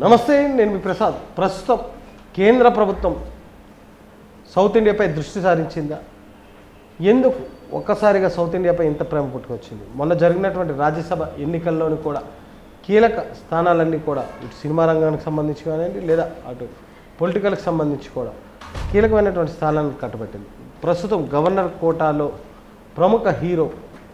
నమస్తే నేను మీ ప్రసాద్ ప్రస్తుతం కేంద్ర ప్రభుత్వం సౌత్ ఇండియాపై దృష్టి సారించిందా ఎందుకు ఒక్కసారిగా సౌత్ ఇండియాపై ఇంత ప్రేమ పుట్టుకొచ్చింది మొన్న జరిగినటువంటి రాజ్యసభ ఎన్నికల్లోని కూడా కీలక స్థానాలన్నీ కూడా ఇటు సినిమా రంగానికి సంబంధించి కానివ్వండి లేదా అటు పొలిటికల్కి సంబంధించి కూడా కీలకమైనటువంటి స్థానాలను కట్టబెట్టింది ప్రస్తుతం గవర్నర్ కోటాలో ప్రముఖ హీరో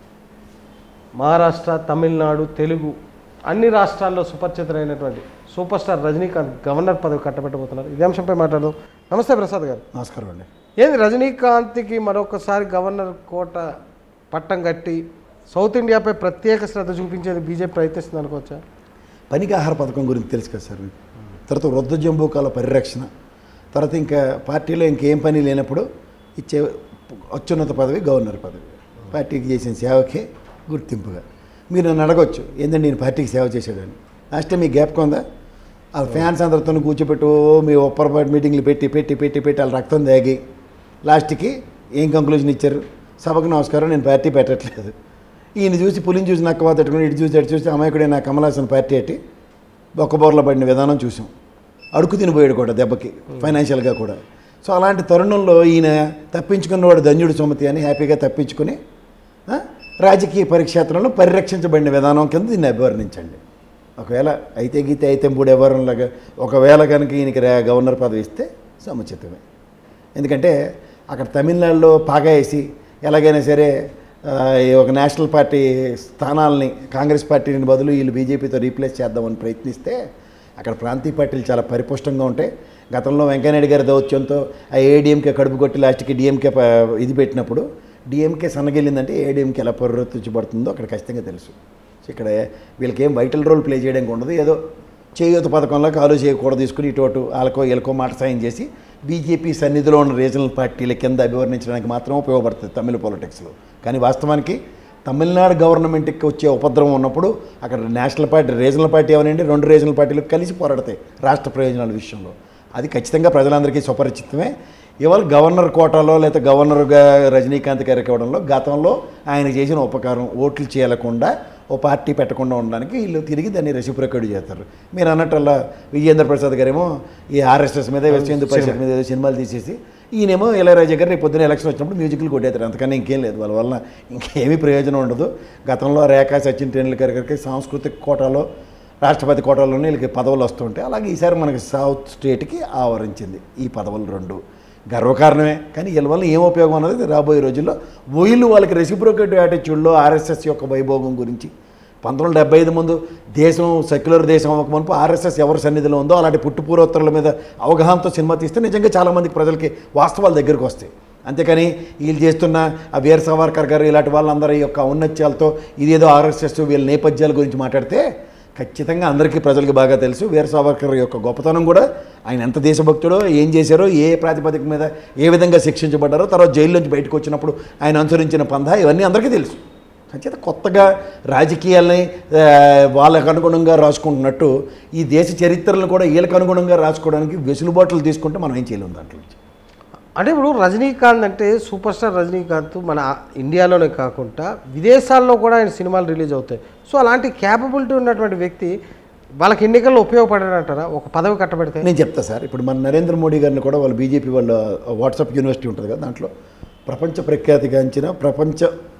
మహారాష్ట్ర తమిళనాడు తెలుగు అన్ని రాష్ట్రాల్లో సుపరిచితులైనటువంటి సూపర్ స్టార్ రజనీకాంత్ గవర్నర్ పదవి కట్టబెట్టబోతున్నారు ఇదే అంశంపై మాట్లాడదాం నమస్తే ప్రసాద్ గారు నమస్కారం అండి ఏంది రజనీకాంత్కి మరొకసారి గవర్నర్ కోట పట్టం కట్టి సౌత్ ఇండియాపై ప్రత్యేక శ్రద్ధ చూపించేది బీజేపీ ప్రయత్నిస్తుంది అనుకోవచ్చా పనికి ఆహార పథకం గురించి తెలుసు కదా సార్ మీకు తర్వాత వృద్ధ జంబూకాల పరిరక్షణ తర్వాత ఇంకా పార్టీలో ఇంకేం పని లేనప్పుడు ఇచ్చే అత్యున్నత పదవి గవర్నర్ పదవి పార్టీకి చేసిన సేవకే గుర్తింపుగా మీరు నన్ను అడగొచ్చు ఏంటంటే నేను పార్టీకి సేవ చేశాడని లాస్ట్ టైం మీ జ్ఞాపకం ఉందా ఆ ఫ్యాన్స్ అందరితో కూర్చోపెట్టు మీ ఒప్పరపాటు మీటింగ్లు పెట్టి పెట్టి పెట్టి పెట్టి వాళ్ళ రక్తం దాగి లాస్ట్కి ఏం కంక్లూజన్ ఇచ్చారు సభకు నమస్కారం నేను పార్టీ పెట్టట్లేదు ఈయన చూసి పులిని చూసి నక్క తట్టుకుని ఇటు చూసి అటు చూసి అమాయకుడే నా కమలాసన్ పార్టీ అట్టి బొక్కబోర్ల పడిన విధానం చూసాం అడుగు తినిపోయాడు కూడా దెబ్బకి ఫైనాన్షియల్గా కూడా సో అలాంటి తరుణంలో ఈయన తప్పించుకున్నవాడు ధన్యుడు సుమతి అని హ్యాపీగా తప్పించుకుని ఆ, రాజకీయ పరిక్షేత్రంలో పరిరక్షించబడిన విధానం కింద దీన్ని అభివర్ణించండి ఒకవేళ అయితే గీతే అయితే మూడు వ్యవహారంలాగా ఒకవేళ కనుక ఈయనకి రా- గవర్నర్ పదవి ఇస్తే సముచితమే ఎందుకంటే అక్కడ తమిళనాడులో పాగా వేసి ఎలాగైనా సరే ఆ, ఈ ఒక నేషనల్ పార్టీ స్థానాలని కాంగ్రెస్ పార్టీని బదులు వీళ్ళు బీజేపీతో రీప్లేస్ చేద్దామని ప్రయత్నిస్తే అక్కడ ప్రాంతీయ పార్టీలు చాలా పరిపుష్టంగా ఉంటాయి గతంలో వెంకయ్యనాయుడు గారి దౌత్యంతో ఆ ఏడీఎంకే కడుపు కొట్టి లాస్ట్కి డిఎంకే ప- ఇది పెట్టినప్పుడు డిఎంకే సన్నగిల్లిందంటే ఏడీఎంకే ఎలా పునరుద్ధరించబడుతుందో అక్కడ ఖచ్చితంగా తెలుసు సో ఇక్కడ వీళ్ళకి ఏం వైటల్ రోల్ ప్లే చేయడానికి ఉండదు ఏదో చేయూత పథకంలో కాలు చేయకూడదు తీసుకుని ఇటు అటు వాళ్ళకో వీళ్ళకో మాట సాయం చేసి బీజేపీ సన్నిధిలో ఉన్న రీజనల్ పార్టీల కింద అభివర్ణించడానికి మాత్రం ఉపయోగపడుతుంది తమిళ పాలిటిక్స్లో కానీ వాస్తవానికి తమిళనాడు గవర్నమెంట్కి వచ్చే ఉపద్రవం ఉన్నప్పుడు అక్కడ నేషనల్ పార్టీ రీజనల్ పార్టీ అవనండి రెండు రీజనల్ పార్టీలు కలిసి పోరాడతాయి రాష్ట్ర ప్రయోజనాల విషయంలో అది ఖచ్చితంగా ప్రజలందరికీ సుపరిచితమే ఇవాళ గవర్నర్ కోటాలో లేదా గవర్నర్గా రజనీకాంత్ గారికి ఇవ్వడంలో గతంలో ఆయన చేసిన ఉపకారం ఓట్లు చేయకుండా ఓ పార్టీ పెట్టకుండా ఉండడానికి వీళ్ళు తిరిగి దాన్ని రెసిప్రొకేట్ చేస్తారు మీరు అన్నట్టల్లా విజేంద్ర ప్రసాద్ గారేమో ఈ ఆర్ఎస్ఎస్ మీద వెస్ట్ హిందూ పరిషత్ మీద ఏదో సినిమాలు తీసేసి ఈయనేమో ఇళయరాజా గారు రేపు పొద్దున ఎలక్షన్ వచ్చినప్పుడు మ్యూజిక్లు కొట్టేస్తారు అంతకన్నా ఇంకేం లేదు వాళ్ళ వల్ల ఇంకేమీ ప్రయోజనం ఉండదు గతంలో రేఖా సచిన్ టెండూల్కర్ గారికి సాంస్కృతిక కోటాలో రాష్ట్రపతి కోటాలోనే వీళ్ళకి పదవులు వస్తుంటాయి అలాగే ఈసారి మనకి సౌత్ స్టేట్కి ఆవరించింది ఈ పదవులు రెండు గర్వకారణమే కానీ వీళ్ళ వల్ల ఏం ఉపయోగం అన్నది రాబోయే రోజుల్లో వీళ్ళు వాళ్ళకి రెసిప్రోకేటివ్ యాటిట్యూడ్లో ఆర్ఎస్ఎస్ యొక్క వైభోగం గురించి పంతొమ్మిది వందల డెబ్బై ఐదు ముందు దేశం సెక్యులర్ దేశం అవ్వక మునుపు ఆర్ఎస్ఎస్ ఎవరి సన్నిధిలో ఉందో అలాంటి పుట్టుపూర్వోత్తరాల మీద అవగాహనతో సినిమా తీస్తే నిజంగా చాలామందికి ప్రజలకి వాస్తవాలు దగ్గరికి వస్తాయి అంతేకాని వీళ్ళు చేస్తున్న ఆ వీర సావర్కర్ గారు ఇలాంటి వాళ్ళందరి యొక్క ఔన్నత్యాలతో ఇదేదో ఆర్ఎస్ఎస్ వీళ్ళ నేపథ్యాల గురించి మాట్లాడితే ఖచ్చితంగా అందరికీ ప్రజలకు బాగా తెలుసు వీర సావర్కర్ యొక్క గొప్పతనం కూడా ఆయన ఎంత దేశభక్తుడో ఏం చేశారో ఏ ప్రాతిపదిక మీద ఏ విధంగా శిక్షించబడ్డారో తర్వాత జైలు నుంచి బయటకు వచ్చినప్పుడు ఆయన అనుసరించిన పంధ ఇవన్నీ అందరికీ తెలుసు అంచేత కొత్తగా రాజకీయాల్ని ఆ, వాళ్ళకు అనుగుణంగా రాసుకుంటున్నట్టు ఈ దేశ చరిత్రలను కూడా వీళ్ళకి అనుగుణంగా రాసుకోవడానికి వెసులుబాట్లు తీసుకుంటే మనం ఏం చేయలేము దాంట్లో నుంచి అంటే ఇప్పుడు రజనీకాంత్ అంటే సూపర్ స్టార్ రజనీకాంత్ మన ఇండియాలోనే కాకుండా విదేశాల్లో కూడా ఆయన సినిమాలు రిలీజ్ అవుతాయి సో అలాంటి క్యాపబిలిటీ ఉన్నటువంటి వ్యక్తి వాళ్ళకి ఎన్నికల్లో ఉపయోగపడారంటారా ఒక పదవి కట్టబెడితే నేను చెప్తా సార్ ఇప్పుడు మన నరేంద్ర మోడీ గారిని కూడా వాళ్ళు బీజేపీ వాళ్ళ వాట్సాప్ యూనివర్సిటీ ఉంటుంది కదా దాంట్లో ప్రపంచ ప్రఖ్యాతిగాంచిన ప్రపంచ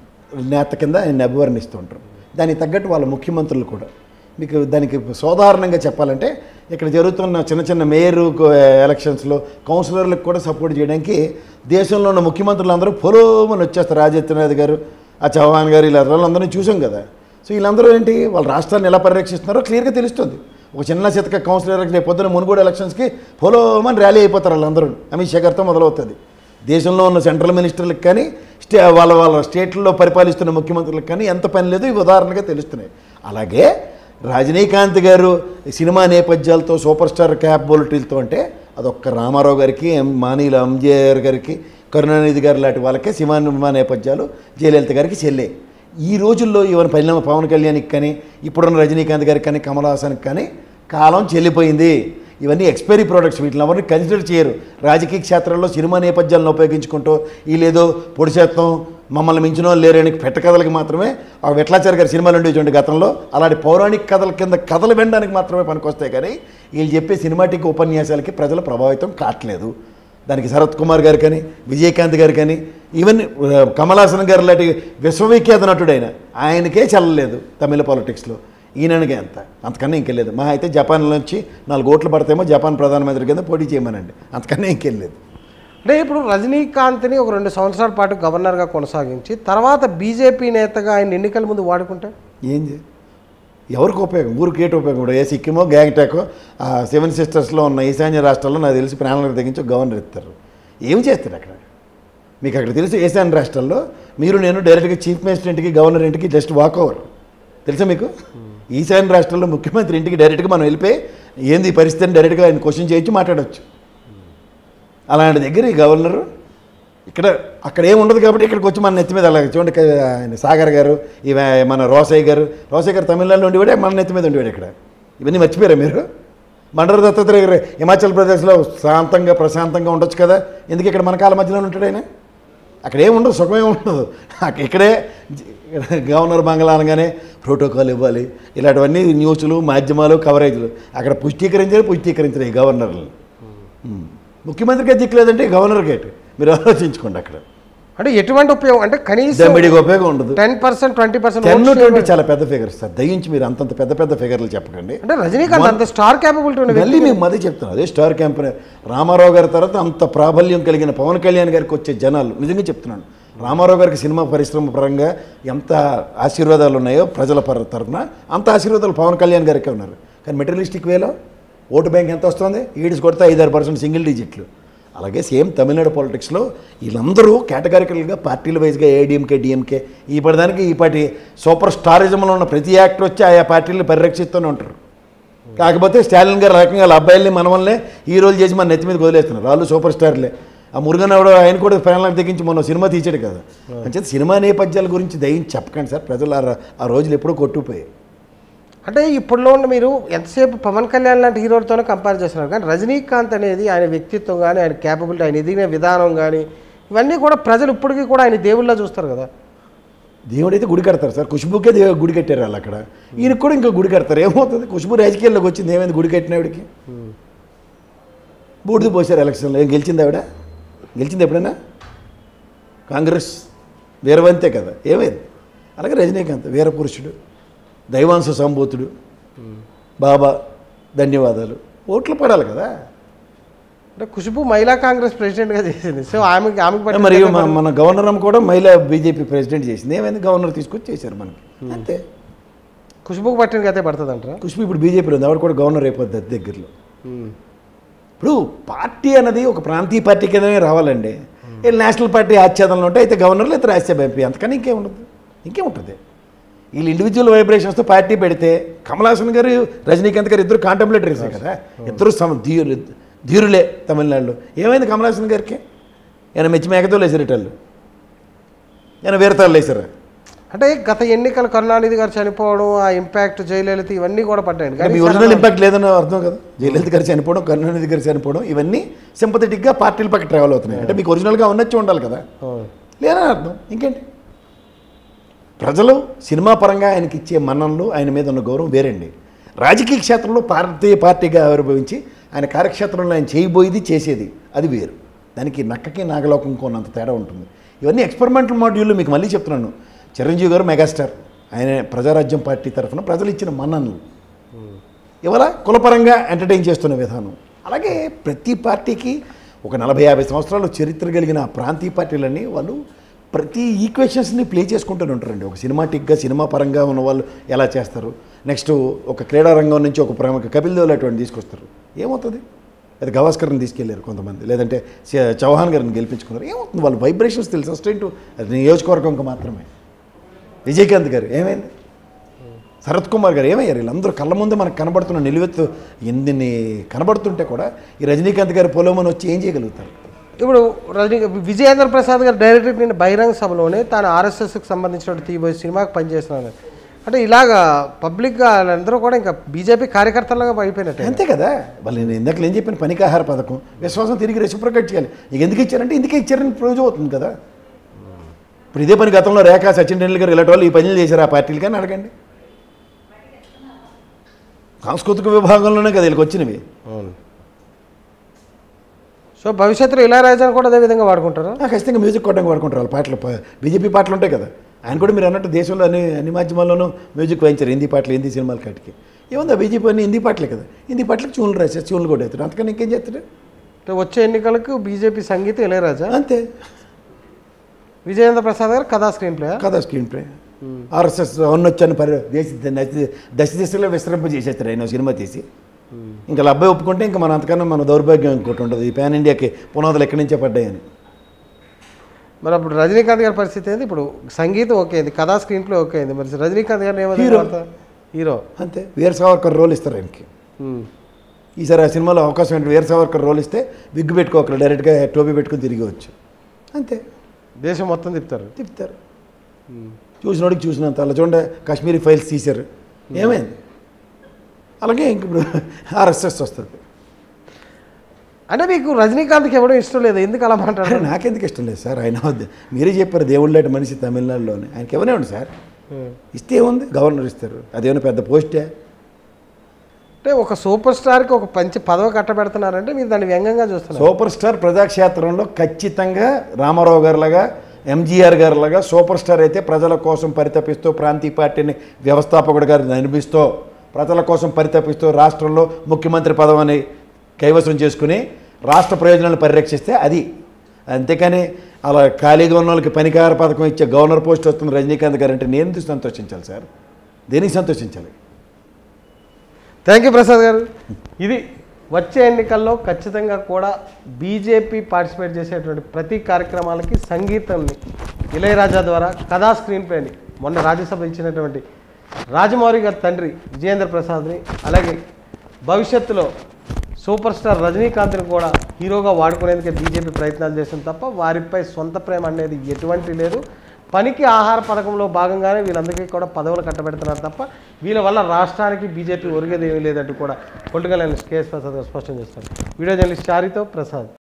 నేత కింద ఆయన అభివర్ణిస్తూ ఉంటారు దానికి తగ్గట్టు వాళ్ళ ముఖ్యమంత్రులు కూడా మీకు దానికి సోదాహరణంగా చెప్పాలంటే ఇక్కడ జరుగుతున్న చిన్న చిన్న మేయర్ ఎలక్షన్స్లో కౌన్సిలర్లకు కూడా సపోర్ట్ చేయడానికి దేశంలో ఉన్న ముఖ్యమంత్రులు అందరూ పొలోమని వచ్చేస్తారు రాజేంద్రనాథ్ గారు ఆ చౌహాన్ గారు ఇలా వాళ్ళందరినీ చూసాం కదా సో వీళ్ళందరూ ఏంటి వాళ్ళ రాష్ట్రాన్ని ఎలా పరిరక్షిస్తున్నారో క్లియర్గా తెలుస్తుంది ఒక చిన్న చితక కౌన్సిలర్ రేపు పొద్దున మునుగోడు ఎలక్షన్స్కి పొలోమని ర్యాలీ అయిపోతారు వాళ్ళందరూ అమిత్ షా గారితో మొదలవుతుంది దేశంలో ఉన్న సెంట్రల్ మినిస్టర్లకు కానీ స్టే వాళ్ళ వాళ్ళ స్టేట్లలో పరిపాలిస్తున్న ముఖ్యమంత్రులకు కానీ ఎంత పని లేదు ఇవి ఉదాహరణగా తెలుస్తున్నాయి అలాగే రజనీకాంత్ గారు సినిమా నేపథ్యాలతో సూపర్ స్టార్ క్యాపబిలిటీలతో అంటే అదొక్క రామారావు గారికి ఎం మానీల ఎంజేఆర్ గారికి కరుణానిధి గారు లాంటి వాళ్ళకే సినిమా నేపథ్యాలు జయలలిత గారికి చెల్లే ఈ రోజుల్లో ఈవెన్ పరిణామ పవన్ కళ్యాణ్కి కానీ ఇప్పుడున్న రజనీకాంత్ గారికి కానీ కమల్ హాసన్కి కానీ కాలం చెల్లిపోయింది ఇవన్నీ ఎక్స్పైరీ ప్రోడక్ట్స్ వీటిని ఎవరిని కన్సిడర్ చేయరు రాజకీయ క్షేత్రంలో సినిమా నేపథ్యాలను ఉపయోగించుకుంటూ వీళ్ళేదో పొడి శాతం మమ్మల్ని మించిన వాళ్ళు లేరని పెట్ట కథలకి మాత్రమే ఆ విట్లాచారి గారి సినిమాలు ఉండేవి చూడండి గతంలో అలాంటి పౌరాణిక కథల కింద కథలు వినడానికి మాత్రమే పనికొస్తాయి కానీ వీళ్ళు చెప్పే సినిమాటిక్ ఉపన్యాసాలకి ప్రజలు ప్రభావితం కావట్లేదు దానికి శరత్ కుమార్ గారు కానీ విజయకాంత్ గారు కానీ ఈవెన్ ఆ, కమల్ హాసన్ గారు లాంటి విశ్వవిఖ్యాత నటుడైన ఆయనకే చెల్లలేదు తమిళ పాలిటిక్స్లో ఈయనకే అంత అంతకన్నా ఇంకెళ్ళలేదు మా అయితే జపాన్ నుంచి నాలుగు ఓట్లు పడతామో జపాన్ ప్రధానమంత్రి కింద పోటీ చేయమనండి అంతకన్నా ఇంకెళ్ళలేదు అంటే ఇప్పుడు రజనీకాంత్ని ఒక రెండు సంవత్సరాల పాటు గవర్నర్గా కొనసాగించి తర్వాత బీజేపీ నేతగా ఆయన ఎన్నికల ముందు వాడుకుంటే ఏం చే ఎవరికి ఉపయోగం ఊరికి ఏటి ఉపయోగం కూడా ఏ సిక్కిమో గ్యాంగ్టాకో ఆ సెవెన్ సిస్టర్స్లో ఉన్న ఈశాన్య రాష్ట్రాల్లో నాకు తెలిసి ప్రాణాలకు తెగించి గవర్నర్ ఇస్తారు ఏం చేస్తారు అక్కడ మీకు అక్కడ తెలుసు ఈశాన్య రాష్ట్రాల్లో మీరు నేను డైరెక్ట్గా చీఫ్ మినిస్టర్ ఇంటికి గవర్నర్ ఇంటికి జస్ట్ వాక్ ఓవర్ తెలుసా మీకు ఈశాన్య రాష్ట్రాల్లో ముఖ్యమంత్రి ఇంటికి డైరెక్ట్గా మనం వెళ్ళిపోయి ఏంది ఈ పరిస్థితిని డైరెక్ట్గా ఆయన క్వశ్చన్ చేయొచ్చు మాట్లాడవచ్చు అలాంటి దగ్గర ఈ గవర్నరు ఇక్కడ అక్కడ ఏం ఉండదు కాబట్టి ఇక్కడికి వచ్చి మన నెత్తి మీద అలాగే చూడండి ఇక్కడ ఆయన సాగర్ గారు ఇవ మన రోసయ్య గారు రోసయ్య గారు తమిళనాడులో ఉండేవాడే మన నెత్తి మీద ఉండేవాడు ఇక్కడ ఇవన్నీ మర్చిపోయారా మీరు బండారు దత్తాత్రేయ గారు హిమాచల్ ప్రదేశ్లో శాంతంగా ప్రశాంతంగా ఉండొచ్చు కదా ఎందుకు ఇక్కడ మన కాల మధ్యలో ఉంటాడు ఆయన అక్కడ ఏం ఉండదు సుఖమే ఉండదు అక్క- ఇక్కడే జ- గవర్నర్ బంగ్లా అనగానే ప్రోటోకాల్ ఇవ్వాలి ఇలాంటివన్నీ న్యూస్లు మాధ్యమాలు కవరేజ్లు అక్కడ పుష్టీకరించారు పుష్టీకరించారు ఈ గవర్నర్లు ఉమ్. ముఖ్యమంత్రికి దిక్కు లేదంటే గవర్నర్ గేట్ మీరు ఆలోచించుకోండి అక్కడ అంటే ఎటువంటి ఉపయోగం అంటే కనీసం దమ్మిడికి ఉపయోగం ఉండదు ten percent twenty ten percent twenty చాలా పెద్ద ఫిగర్స్ సార్ దయించి మీరు అంతంత పెద్ద పెద్ద ఫిగర్లు చెప్పకండి అంటే రజనీకాంత్ అంత స్టార్ క్యాపబిలిటీ ఉన్న మళ్ళీ మేము మదే చెప్తున్నాం అదే స్టార్ క్యాంపెయిన్ రామారావు గారి తర్వాత అంత ప్రాబల్యం కలిగిన పవన్ కళ్యాణ్ గారికి వచ్చే జనాలు నిజంగా చెప్తున్నాను రామారావు గారికి సినిమా పరిశ్రమ పరంగా ఎంత ఆశీర్వాదాలు ఉన్నాయో ప్రజల పర తరఫున అంత ఆశీర్వాదాలు పవన్ కళ్యాణ్ గారికి ఉన్నారు కానీ మెటీరియలిస్టిక్ వేలో ఓటు బ్యాంక్ ఎంత వస్తుంది ఈడిస్ కొడితే ఐదారు పర్సెంట్ సింగిల్ డిజిట్లు అలాగే సేమ్ తమిళనాడు పాలిటిక్స్లో వీళ్ళందరూ కేటగారికల్గా పార్టీల వైజ్గా ఏడీఎంకే డిఎంకే ఈ పడదానికి ఈ పార్టీ సూపర్ స్టారిజంలో ఉన్న ప్రతి యాక్టర్ వచ్చి ఆయా పార్టీలను పరిరక్షిస్తూనే ఉంటారు కాకపోతే స్టాలిన్ గారు రకంగా వాళ్ళ అబ్బాయిల్ని మనవల్నే హీరోలు చేసి మన నెత్తి మీద వదిలేస్తున్నారు వాళ్ళు సూపర్ స్టార్లే ఆ మురుగన్ ఎవడో ఆయన కూడా ప్రాణాలకు తెగించి మొన్న సినిమా తీసాడు కదా అంటే సినిమా నేపథ్యాల గురించి దయించి చెప్పకండి సార్ ప్రజలు ఆ ర- ఆ రోజులు ఎప్పుడో కొట్టుకుపోయాయి అంటే ఇప్పుడులో ఉన్న మీరు ఎంతసేపు పవన్ కళ్యాణ్ లాంటి హీరోలతోనే కంపేర్ చేస్తున్నారు కానీ రజనీకాంత్ అనేది ఆయన వ్యక్తిత్వం కానీ ఆయన క్యాపబిలిటీ ఆయన ఎదిగిన విధానం కానీ ఇవన్నీ కూడా ప్రజలు ఇప్పటికీ కూడా ఆయన దేవుళ్ళ చూస్తారు కదా దేవుడైతే గుడి కడతారు సార్ ఖుష్బుకే దేవు గుడి కట్టారు వాళ్ళు అక్కడ ఈయనకు కూడా ఇంకా గుడి కడతారు ఏమవుతుంది ఖుష్బు రాజకీయాల్లోకి వచ్చింది ఏమైంది గుడి కట్టిన ఆవిడకి బూడిద పోసారు ఎలక్షన్లో ఏం గెలిచింది ఆవిడ గెలిచింది ఎప్పుడైనా కాంగ్రెస్ వీరవంతే కదా ఏమైంది అలాగే రజనీకాంత్ వీరపురుషుడు దైవాంశ సంభూతుడు బాబా ధన్యవాదాలు ఓట్లు పడాలి కదా అంటే ఖుష్బు మహిళా కాంగ్రెస్ ప్రెసిడెంట్గా చేసింది సో ఆమెకి ఆమెకి పట్టిన మరి దగ్గర మన- మన గవర్నర్ అమ్మ కూడా మహిళా బీజేపీ ప్రెసిడెంట్ చేసింది ఏమైంది గవర్నర్ తీసుకొచ్చి చేశారు మనకి అంతే ఖుష్బుకు పట్టిన గతే పడుతుంది అంటారా కుష్మి ఇప్పుడు బీజేపీలో ఉంది ఆవిడ కూడా గవర్నర్ అయిపోద్ది అది దగ్గరలో ఇప్పుడు పార్టీ అన్నది ఒక ప్రాంతీయ పార్టీ కిందనే రావాలండి వీళ్ళు నేషనల్ పార్టీ ఆచ్ఛేదంలో ఉంటే అయితే గవర్నర్లు అయితే రాజ్యసభ ఎంపీ అంతకని ఇంకేం ఉండదు ఇంకేం ఉంటుంది వీళ్ళు ఇండివిజువల్ వైబ్రేషన్స్తో పార్టీ పెడితే కమల్ హాసన్ గారు రజనీకాంత్ గారు ఇద్దరు కాంటంప్లేటరీసే కదా ఇద్దరు సమ ధీరు ధీరులే తమిళనాడులో ఏమైంది కమల్ హాసన్ గారికి ఆయన మెచ్చి మేకతో వేసారు ఇటళ్ళు ఆయన వీరతాళ్ళు వేసారు అంటే గత ఎన్నికలు కరుణానిధి గారు చనిపోవడం ఆ ఇంపాక్ట్ జయలలిత ఇవన్నీ కూడా పడ్డాయి అంటే కానీ మీ ఒరిజినల్ ఇంపాక్ట్ లేదని అర్థం కదా జయలలిత గారు చనిపోవడం కరుణానిధి గారు చనిపోవడం ఇవన్నీ సింపథెటిక్గా పార్టీల పక్క ట్రావెల్ అవుతున్నాయి అంటే మీకు ఒరిజినల్గా ఉన్నట్టు ఉండాలి కదా అవును. లేదని అర్థం ఇంకేంటి ప్రజలు సినిమా పరంగా ఆయనకి ఇచ్చే మన్ననలు ఆయన మీద ఉన్న గౌరవం వేరండి రాజకీయ క్షేత్రంలో భారతీయ పార్టీగా ఆవిర్భవించి ఆయన కార్యక్షేత్రంలో ఆయన చేయబోయేది చేసేది అది వేరు దానికి నక్కకి నాగలోకంకి ఉన్నంత తేడా ఉంటుంది ఇవన్నీ ఎక్స్పెరిమెంటల్ మాడ్యూల్లో మీకు మళ్ళీ చెప్తున్నాను చిరంజీవి గారు మెగాస్టార్ ఆయన ప్రజారాజ్యం పార్టీ తరఫున ప్రజలు ఇచ్చిన మన్ననలు ఇవాళ కులపరంగా ఎంటర్టైన్ చేస్తున్న విధానం అలాగే ప్రతి పార్టీకి ఒక నలభై యాభై సంవత్సరాలు చరిత్ర కలిగిన ఆ ప్రాంతీయ పార్టీలన్నీ వాళ్ళు ప్రతి ఈక్వేషన్స్ని ప్లే చేసుకుంటూనే ఉంటారండి ఒక సినిమాటిక్గా సినిమా పరంగా ఉన్న వాళ్ళు ఎలా చేస్తారు నెక్స్ట్ ఒక క్రీడా రంగం నుంచి ఒక ప్రముఖ కపిల్ దేవ్ అటువంటి తీసుకొస్తారు ఏమవుతుంది అది గవాస్కర్ని తీసుకెళ్లారు కొంతమంది లేదంటే చ- చౌహాన్ గారిని గెలిపించుకున్నారు ఏమవుతుంది వాళ్ళు వైబ్రేషన్స్ తెలుసు సస్టైన్ టు అది నియోజకవర్గంకి మాత్రమే విజయకాంత్ గారు ఏమైంది శరత్ కుమార్ గారు ఏమయ్యారు వీళ్ళందరూ కళ్ళ ముందే మనకు కనబడుతున్న నిలువెత్తు ఎన్ని కనబడుతుంటే కూడా ఈ రజనీకాంత్ గారు పొలమని వచ్చి ఏం చేయగలుగుతారు ఇప్పుడు రజనీ విజయేంద్ర ప్రసాద్ గారు డైరెక్టర్ నేను బహిరంగ సభలోనే తాను ఆర్ఎస్ఎస్కి సంబంధించిన తీబోయే సినిమాకి పనిచేస్తున్నాను అంటే ఇలాగా పబ్లిక్గా వాళ్ళందరూ కూడా ఇంకా బీజేపీ కార్యకర్తలుగా అయిపోయినట్టే అంతే కదా వాళ్ళు నేను ఇందాక ఏం చెప్పిన పనికాహార పథకం విశ్వాసం తిరిగి రెసిప్రొకేట్ చేయాలి ఇక ఎందుకు ఇచ్చారంటే ఇందుకే ఇచ్చారని ప్రూవ్ అవుతుంది కదా ఇప్పుడు ఇదే పని గతంలో రేఖా సచిన్ టెండూల్కర్ ఇలాంటి వాళ్ళు ఈ పనులు చేశారు ఆ పార్టీలు కానీ అడగండి సాంస్కృతిక విభాగంలోనే కదా వీళ్ళకి వచ్చినవి అవును సో భవిష్యత్తులో ఇళయరాజాను కూడా అదే విధంగా వాడుకుంటారా ఆ, ఖచ్చితంగా మ్యూజిక్ కొట్టడానికి వాడుకుంటారు వాళ్ళ పాటలు ప- బీజేపీ పాటలు ఉంటాయి కదా ఆయన కూడా మీరు అన్నట్టు దేశంలో అన్ని అన్ని మాధ్యమాల్లోనూ మ్యూజిక్ వాయించారు హిందీ పాటలు హిందీ సినిమాల కాటికి ఏముందా బీజేపీ అన్ని హిందీ పాటలే కదా హిందీ పాటలకు ట్యూన్లు రాశారు ట్యూన్లు కూడా అవుతారు అంతకని ఇంకేం చేస్తాడు అంటే వచ్చే ఎన్నికలకు బీజేపీ సంగీతం ఇళయరాజా అంతే విజయేంద్ర ప్రసాద్ గారు కథా స్క్రీన్ ప్లే కదా స్క్రీన్ ప్లే ఆర్ఎస్ఎస్ ఉన్నొచ్చాను పరి దేశ దశ- దశ దిశలో విశ్రంప చేసేస్తారు ఆయన సినిమా తీసి ఇంకా వాళ్ళ అబ్బాయి ఒప్పుకుంటే ఇంకా మన అంతకన్నా మన దౌర్భాగ్యం ఇంకోటి ఉండదు ఈ పాన్ ఇండియాకి పునాదులు ఎక్కడి నుంచే పడ్డాయని మరి అప్పుడు రజనీకాంత్ గారి పరిస్థితి ఏంది ఇప్పుడు సంగీతం ఓకే అయింది కథా స్క్రీన్ ప్లే ఓకే అయింది మరి రజనీకాంత్ గారిని Hero. ఏమవుతుంది హీరో అంతే వీర సావర్కర్ రోల్ ఇస్తారు ఆయనకి ఉమ్. ఈసారి ఆ సినిమాలో అవకాశం ఏంటి వీర సావర్కర్ రోల్ ఇస్తే విగ్గు పెట్టుకోకరు డైరెక్ట్గా టోపీ పెట్టుకుని తిరిగివచ్చు అంతే దేశం మొత్తం తిప్పుతారు తిప్పుతారు చూసినోడికి చూసినంత అలా చూడండి కాశ్మీరీ ఫైల్స్ తీశారు ఏమైంది అలాగే ఇంక ఇప్పుడు ఆర్ఎస్ఎస్ వస్తుంది అంటే మీకు రజనీకాంత్కి ఎవడో ఇష్టం లేదు ఎందుకు అలా అరే మాట్లాడారు నాకెందుకు ఇష్టం లేదు సార్ ఆయన వద్ద- మీరే చెప్పారు దేవుళ్ళ మనిషి తమిళనాడులోనే ఆయనకి ఎవరే సార్ ఇస్తే ఏముంది గవర్నర్ ఇస్తారు అదేమైనా పెద్ద పోస్టే అంటే ఒక సూపర్ స్టార్కి ఒక పంచి పదవి కట్టబెడుతున్నారంటే మీరు దాన్ని వ్యంగ్యంగా చూస్తున్నారు సూపర్ స్టార్ ప్రజాక్షేత్రంలో ఖచ్చితంగా రామారావు గారిలాగా ఎంజీఆర్ గారిలాగా సూపర్ స్టార్ అయితే ప్రజల కోసం పరితపిస్తూ ప్రాంతీయ పార్టీని వ్యవస్థాపకుడిగా నిర్మిస్తూ ప్రజల కోసం పరితపిస్తూ రాష్ట్రంలో ముఖ్యమంత్రి పదవిని కైవసం చేసుకుని రాష్ట్ర ప్రయోజనాలను పరిరక్షిస్తే అది అంతేకాని అలా ఖాళీగా ఉన్న వాళ్ళకి పనికార పథకం ఇచ్చే గవర్నర్ పోస్ట్ వస్తుంది రజనీకాంత్ గారు అంటే నేను ఎందుకు సంతోషించాలి సార్ దేనికి సంతోషించాలి థ్యాంక్ యూ ప్రసాద్ గారు ఇది వచ్చే ఎన్నికల్లో ఖచ్చితంగా కూడా బీజేపీ పార్టిసిపేట్ చేసేటువంటి ప్రతి కార్యక్రమాలకి సంగీతాన్ని ఇళయరాజా ద్వారా కథా స్క్రీన్ ప్లేని మొన్న రాజ్యసభ ఇచ్చినటువంటి రాజమౌళి గారి తండ్రి విజయేంద్ర ప్రసాద్ని అలాగే భవిష్యత్తులో సూపర్ స్టార్ రజనీకాంత్ని కూడా హీరోగా వాడుకునేందుకే బీజేపీ ప్రయత్నాలు చేస్తుంది తప్ప వారిపై సొంత ప్రేమ అనేది ఎటువంటి లేదు పనికి ఆహార పథకంలో భాగంగానే వీళ్ళందరికీ కూడా పదవులు కట్టబెడుతున్నారు తప్ప వీళ్ళ వల్ల రాష్ట్రానికి బీజేపీ ఒరిగేది ఏమీ లేదంటూ కూడా పొలిటికల్ అనలిస్ట్ కేఎస్ ప్రసాద్ గారు స్పష్టం చేస్తారు వీడియో జర్నలిస్ట్ చారితో ప్రసాద్